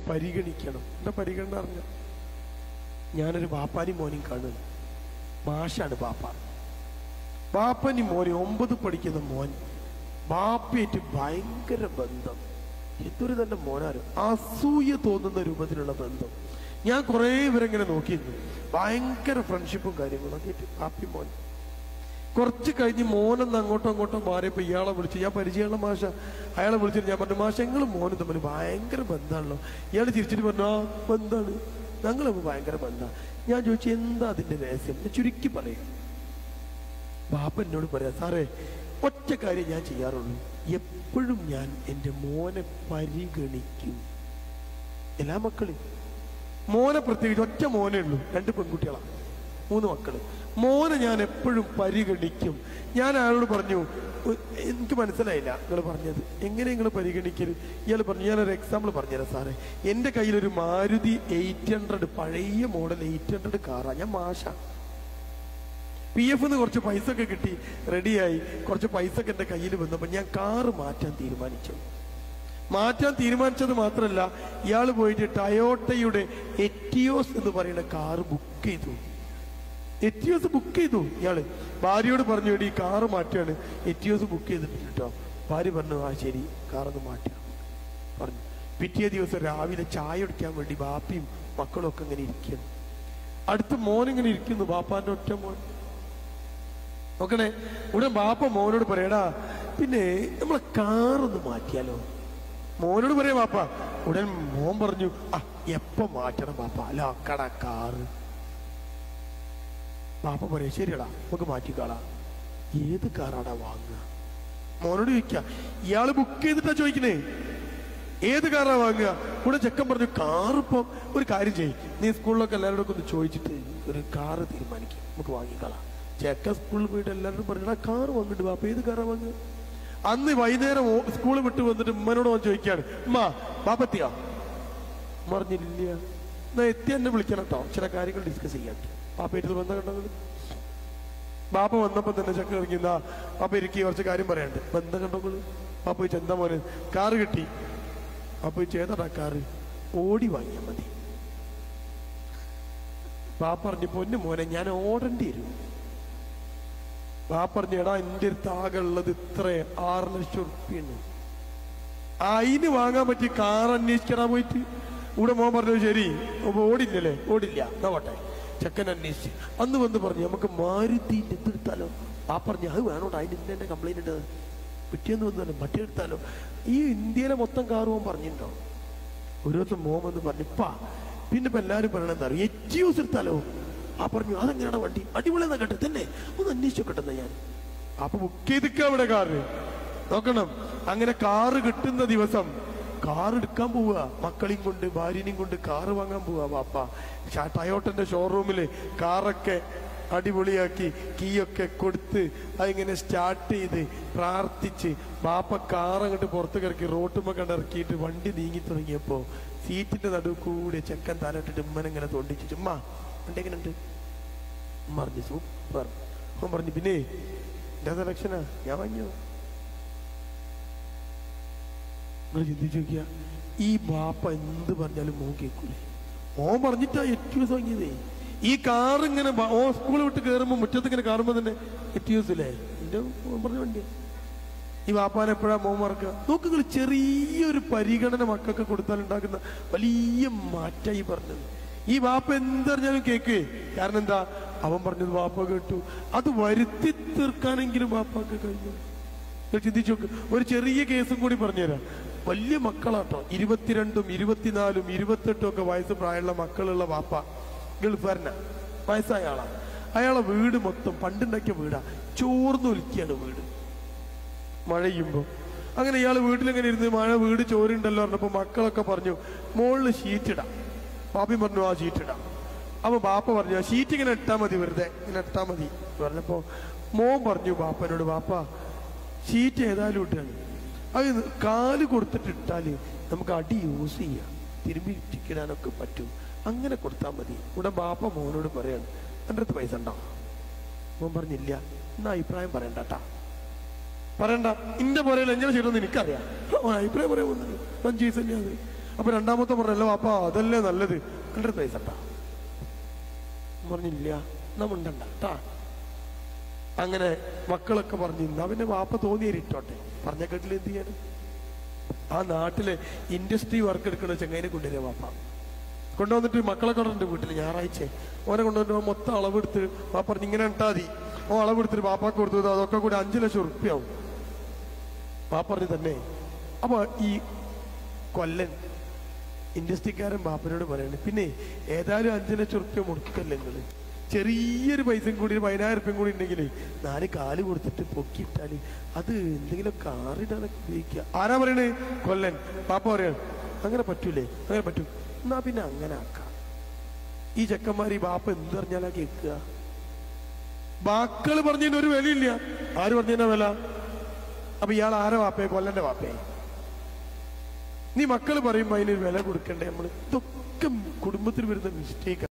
പരിഗണിക്കണം എന്താ പരിഗണന അറിഞ്ഞ ഞാനൊരു ബാപ്പാനി മോനും കാണുന്നു മാഷാണ് ബാപ്പ ബാപ്പനി മോനെ ഒമ്പത് പഠിക്കുന്ന മോൻ ബാപ്പയായിട്ട് ഭയങ്കര ബന്ധം എന്തൊരു തന്നെ മോനാരും അസൂയ തോന്നുന്ന രൂപത്തിലുള്ള ബന്ധം ഞാൻ കുറേ ഇവരെങ്ങനെ നോക്കിയിരുന്നു ഭയങ്കര ഫ്രണ്ട്ഷിപ്പും കാര്യങ്ങളും ഒക്കെ ആയിട്ട് ബാപ്പി മോൻ കുറച്ച് കഴിഞ്ഞ് മോനൊന്ന് അങ്ങോട്ടോ അങ്ങോട്ടോ മാറിയപ്പോ ഇയാളെ വിളിച്ചു ഞാൻ പരിചയമുള്ള മാഷ അയാളെ വിളിച്ചിട്ട് ഞാൻ പറഞ്ഞു മാഷ ഞങ്ങൾ മോനും തമ്മിൽ ഭയങ്കര ബന്ധമാണല്ലോ ഇയാൾ ചിരിച്ചിട്ട് പറഞ്ഞു ആ ബന്ധമാണ് ഞങ്ങൾ തമ്മിൽ ഭയങ്കര ബന്ധമാണ് ഞാൻ ചോദിച്ചു എന്താ അതിന്റെ രഹസ്യം ഞാൻ ചുരുക്കി പറയും ബാപ്പ എന്നോട് പറയാ സാറേ ഒറ്റ കാര്യം ഞാൻ ചെയ്യാറുള്ളൂ എപ്പോഴും ഞാൻ എൻ്റെ മോനെ പരിഗണിക്കും എല്ലാ മക്കളും മോനെ പ്രത്യേകിച്ച് ഒറ്റ മോനേ ഉള്ളൂ രണ്ട് പെൺകുട്ടികളാണ് മൂന്ന് മക്കള് മോനെ ഞാൻ എപ്പോഴും പരിഗണിക്കും ഞാൻ അയാളോട് പറഞ്ഞു "ഉ- എനിക്ക് മനസ്സിലായില്ല നിങ്ങൾ പറഞ്ഞത് എങ്ങനെ നിങ്ങൾ പരിഗണിക്കരുത് ഇയാൾ പറഞ്ഞു ഞാനൊരു എക്സാമ്പിൾ പറഞ്ഞുതരാം സാറേ എൻ്റെ കയ്യിലൊരു മാരുതി എയ്റ്റ് ഹൺഡ്രഡ് പഴയ മോഡൽ എയ്റ്റ് ഹൺഡ്രഡ് കാറാണ് ഞാൻ മാഷ പി എഫ് കുറച്ച് പൈസ ഒക്കെ കിട്ടി റെഡിയായി കുറച്ച് പൈസ ഒക്കെ എൻ്റെ കയ്യിൽ വന്നപ്പോൾ ഞാൻ കാറ് മാറ്റാൻ തീരുമാനിച്ചു മാറ്റാൻ തീരുമാനിച്ചത് മാത്രമല്ല ഇയാൾ പോയിട്ട് ടയോട്ടയുടെ എറ്റിയോസ് എന്ന് പറയുന്ന കാറ് ബുക്ക് ചെയ്തു എറ്റിയോസ് ബുക്ക് ചെയ്തു ഇയാള് ഭാര്യയോട് പറഞ്ഞു "എടീ, ഈ കാറ് മാറ്റാണ് എറ്റിയോസ് ബുക്ക് ചെയ്തിട്ടുണ്ട് കേട്ടോ ഭാര്യ പറഞ്ഞു ആ ശരി കാറൊന്ന് മാറ്റാം പറഞ്ഞു പിറ്റേ ദിവസം രാവിലെ ചായ കുടിക്കാൻ വേണ്ടി ബാപ്പിയും മക്കളും ഒക്കെ ഇങ്ങനെ ഇരിക്കുന്നു അടുത്ത് മോൻ ഇങ്ങനെ ഇരിക്കുന്നു ബാപ്പാന്റെ ഒറ്റ മോൻ നോക്കണേ ഉടൻ ബാപ്പ മോനോട് പറയടാ പിന്നെ നമ്മളെ കാറൊന്ന് മാറ്റിയാലോ മോനോട് പറയാ ബാപ്പ ഉടൻ മോൻ പറഞ്ഞു ആ എപ്പോ മാറ്റണം ബാപ്പ അല്ല അക്കട കാറ് ബാപ്പ പറയാ ശരിയടാ നമുക്ക് മാറ്റിക്കാളാ ഏത് കാറാടാ വാങ്ങുക മോനോട് ചോദിക്ക ഇയാള് ബുക്ക് ചെയ്തിട്ടാ ചോദിക്കണേ ഏത് കാറാ വാങ്ങുക കൂടെ ചെക്കൻ പറഞ്ഞു കാറ് ഇപ്പം ഒരു കാര്യം ചെയ്യ് നീ സ്കൂളിലൊക്കെ എല്ലാവരോടും ഒന്ന് ചോദിച്ചിട്ട് ഒരു കാറ് തീരുമാനിക്കും നമുക്ക് വാങ്ങിക്കളാം ചെക്കൻ സ്കൂളിൽ പോയിട്ട് എല്ലാവരും പറഞ്ഞു ആ കാറ് വാങ്ങിട്ട് വാ അപ്പൊ ഏത് കാറാ വാങ്ങുക അന്ന് വൈകുന്നേരം സ്കൂൾ വിട്ട് വന്നിട്ട് ഉമ്മനോട് വന്ന് ചോദിക്കാണ് ഉമ്മ ബാപ്പത്തിയാ പറഞ്ഞില്ല എന്നാ എത്തി എന്നെ വിളിക്കണം കേട്ടോ ചില കാര്യങ്ങൾ ഡിസ്കസ് ചെയ്യാൻ പാപ്പയിട്ട് ബന്ധം കണ്ടത് ബാപ്പ വന്നപ്പോ തന്നെ ചക്ക ഇറങ്ങിന്നാ പാപ്പ ഇരിക്കി കുറച്ച് കാര്യം പറയാണ്ട് ബന്ധം കണ്ടോളൂ പാപ്പ ചോദിച്ചു എന്താ മോനെ കാറ് കിട്ടി പാപ്പ ചോദിച്ചു ഏതാടാ കാറ് ഓടി വാങ്ങിയാൽ മതി ബാപ്പ പറഞ്ഞു പൊന്നു മോനെ ഞാൻ ഓടേണ്ടി വരും ബാപ്പ പറഞ്ഞു എടാ എന്റെ അടുത്ത് ആകെ ഉള്ളത് ഇത്ര ആറ് ലക്ഷം ഉറുപ്പിയാണ് അതിന് വാങ്ങാൻ പറ്റിയ കാർ അന്വേഷിക്കടാ പോയിട്ട് ഇവിടെ മോൻ പറഞ്ഞു ശരി അപ്പൊ ഓടില്ലല്ലേ ഓടില്ല എന്നാ പോട്ടെ ചെക്കൻ അന്വേഷിച്ച് അന്ന് വന്ന് പറഞ്ഞു നമുക്ക് മാരുതിന്റെ എന്തെടുത്താലോ ആ പറഞ്ഞു അത് വേണോട്ടോ അതിന് ഇന്ന എന്നെ കംപ്ലൈന്റ് ഉണ്ട് പിറ്റേന്ന് വന്നു പറഞ്ഞു മറ്റേ എടുത്താലോ ഈ ഇന്ത്യയിലെ മൊത്തം കാർ മോൻ പറഞ്ഞിട്ടുണ്ടോ ഒരു ദിവസം മോൻ വന്ന് പറഞ്ഞു ഇപ്പാ പിന്നെ ഇപ്പൊ എല്ലാരും പറയണെന്താ അറിയോ എറ്റിയൂസ് എടുത്താലോ ആ പറഞ്ഞു അതെങ്ങനെയാണ് വണ്ടി അടിപൊളിയെന്നാ കേട്ടോ തന്നെ ഒന്ന് അന്വേഷിച്ചോട്ടെ ഞാൻ അപ്പൊ ബുക്ക് ചെയ്തിക്ക അവിടെ കാറ് നോക്കണം അങ്ങനെ കാറ് കിട്ടുന്ന ദിവസം കാർ എടുക്കാൻ പോവുക മക്കളെയും കൊണ്ട് ഭാര്യനെയും കൊണ്ട് കാറ് വാങ്ങാൻ പോവുക വാപ്പ ഷാ- ടയോട്ടന്റെ ഷോറൂമില് കാറൊക്കെ അടിപൊളിയാക്കി കീയൊക്കെ കൊടുത്ത് അതിങ്ങനെ സ്റ്റാർട്ട് ചെയ്ത് പ്രാർത്ഥിച്ച് ബാപ്പ കാർ അങ്ങോട്ട് പുറത്ത് കിറക്കി റോട്ടുമ്മ കണ്ട് ഇറക്കിയിട്ട് വണ്ടി നീങ്ങി തുടങ്ങിയപ്പോ സീറ്റിന്റെ നടുവ് കൂടെ ചെക്കൻ തലയിട്ടിട്ട് ഉമ്മനെങ്ങനെ തൊണ്ടിച്ച് ചുമ്മാ വണ്ടി എങ്ങനെ ഉണ്ട് ഉമ്മ പറഞ്ഞു സൂപ്പർ അവൻ പറഞ്ഞു പിന്നെ എന്റെ സെലക്ഷനാ ഞാൻ വാങ്ങിയോ നിങ്ങൾ ചിന്തിച്ചു നോക്കിയ ഈ ബാപ്പ എന്ത് പറഞ്ഞാലും മോൻ കേൾക്കൂലേ ഓൻ പറഞ്ഞിട്ടാ എറ്റിയൂസ് വാങ്ങിയതേ ഈ കാർ ഇങ്ങനെ ബ- ഓൻ സ്കൂൾ വിട്ട് കയറുമ്പോ മുറ്റത്ത് ഇങ്ങനെ കാണുമ്പോ തന്നെ എറ്റിയൂസ് ഇല്ലേ എന്റെ മോൻ പറഞ്ഞ വണ്ടിയാ ഈ വാപ്പാൻ എപ്പോഴാ മോൻ മറക്കുക നോക്ക് നിങ്ങൾ ചെറിയൊരു പരിഗണന മക്കൾക്ക് കൊടുത്താൽ ഉണ്ടാക്കുന്ന വലിയ മാറ്റായി പറഞ്ഞത് ഈ വാപ്പ എന്തറിഞ്ഞാലും കേക്ക് കാരണം എന്താ അവൻ പറഞ്ഞത് വാപ്പ കേട്ടു അത് വരുത്തി തീർക്കാനെങ്കിലും വാപ്പാക്ക് കഴിഞ്ഞു നിങ്ങൾ ചിന്തിച്ചു നോക്ക് ഒരു ചെറിയ കേസും കൂടി പറഞ്ഞുതരാം വലിയ മക്കളാട്ടോ ഇരുപത്തിരണ്ടും ഇരുപത്തിനാലും ഇരുപത്തെട്ടും ഒക്കെ വയസ്സ് പ്രായമുള്ള മക്കളുള്ള വാപ്പ ഗൾഫാരന വയസ്സായ ആളാ അയാളെ വീട് മൊത്തം പണ്ടുണ്ടാക്കിയ വീടാ ചോർന്നൊലിക്കുകയാണ് വീട് മഴയുമ്പോ അങ്ങനെ ഇയാൾ വീട്ടിലിങ്ങനെ ഇരുന്ന് മഴ വീട് ചോരുണ്ടല്ലോ പറഞ്ഞപ്പോ മക്കളൊക്കെ പറഞ്ഞു മുകളിൽ ഷീറ്റ് ഇടാം പാപ്പി പറഞ്ഞു ആ ഷീറ്റ് ഇടാം അപ്പൊ ബാപ്പ പറഞ്ഞു ആ ഷീറ്റ് ഇങ്ങനെ ഇട്ടാ മതി വെറുതെ ഇങ്ങനെ ഇട്ടാ മതി പറഞ്ഞപ്പോ മോൻ പറഞ്ഞു ബാപ്പനോട് ബാപ്പ ഷീറ്റ് ഏതായാലും ഇട്ടാണ് അത് കാല് കൊടുത്തിട്ട് ഇട്ടാല് നമുക്ക് അടി യൂസ് ചെയ്യാം തിരുമ്പി ചിക്കിടാനൊക്കെ പറ്റും അങ്ങനെ കൊടുത്താൽ മതി ഇവിടെ ബാപ്പ മോനോട് പറയാണ് എൻ്റെ അടുത്ത് പൈസ ഉണ്ടോ മോൻ പറഞ്ഞില്ല എന്നാ അഭിപ്രായം പറയണ്ടാട്ടാ പറയണ്ട ഇന്റെ പോലെ എങ്ങനെ ചെയ്യണമെന്ന് എനിക്കറിയാം ഓൻ അഭിപ്രായം പറയാൻ വന്നത് അഞ്ച് പൈസ തന്നെയാണ് അപ്പൊ രണ്ടാമത്തെ പറഞ്ഞല്ലോ വാപ്പ അതല്ലേ നല്ലത് ഹൺഡ്രഡ് പൈസ ട്ടാ പറഞ്ഞില്ല നമ്മണ്ടണ്ട ട്ടാ അങ്ങനെ മക്കളൊക്കെ പറഞ്ഞു ഇന്ന് അവന്റെ വാപ്പ തോന്നിയേരിട്ടോട്ടെ പറഞ്ഞ കേട്ടിൽ എന്ത് ചെയ്യാണ് ആ നാട്ടിലെ ഇൻഡസ്ട്രി വർക്ക് എടുക്കുന്ന ചെങ്ങൈനെ കൊണ്ടുവരിക വാപ്പ കൊണ്ടുവന്നിട്ട് മക്കളെ കൊണ്ടുണ്ട് വീട്ടിൽ ഞായറാഴ്ച ഓനെ കൊണ്ടുവന്നിട്ട് മൊത്തം അളവെടുത്ത് വാപ്പ പറഞ്ഞു ഇങ്ങനെ ഇട്ടാ മതി ഓ അളവെടുത്തിട്ട് വാപ്പാക്ക് കൊടുത്തത് അതൊക്കെ കൂടി അഞ്ചു ലക്ഷം ഉറുപ്പ്യാവും വാപ്പ പറഞ്ഞു തന്നെ അപ്പൊ ഈ കൊല്ലൻ ഇൻഡസ്ട്രിക്കാരൻ ബാപ്പനോട് പറയണേ പിന്നെ ഏതായാലും അഞ്ചു ലക്ഷം ഉറുപ്പ്യ മുടക്കല്ലേ നിങ്ങള് ചെറിയൊരു പൈസയും കൂടി ഒരു പതിനായിരം ഉറുപ്പ്യം കൂടി ഉണ്ടെങ്കിൽ നാല് കാല് കൊടുത്തിട്ട് പൊക്കിയിട്ടാല് അത് എന്തെങ്കിലും കാറിടാനൊക്കെ ഉപയോഗിക്കുക ആരാ പറയണേ കൊല്ലൻ പാപ്പ പറയാണ് അങ്ങനെ പറ്റൂലേ അങ്ങനെ പറ്റൂ എന്നാ പിന്നെ അങ്ങനെ ആക്കാം ഈ ചെക്കന്മാർ ഈ ബാപ്പ എന്തറിഞ്ഞാലാ കേൾക്കുക ബാക്കള് പറഞ്ഞതിന് ഒരു വിലയില്ല ആര് പറഞ്ഞതിനാ വില അപ്പൊ ഇയാൾ ആരെ വാപ്പയെ കൊല്ലന്റെ വാപ്പയെ നീ മക്കള് പറയുമ്പോ അതിനൊരു വില കൊടുക്കണ്ടേ നമ്മള് ഇതൊക്കെ കുടുംബത്തിൽ വരുന്ന മിസ്റ്റേക്കാണ്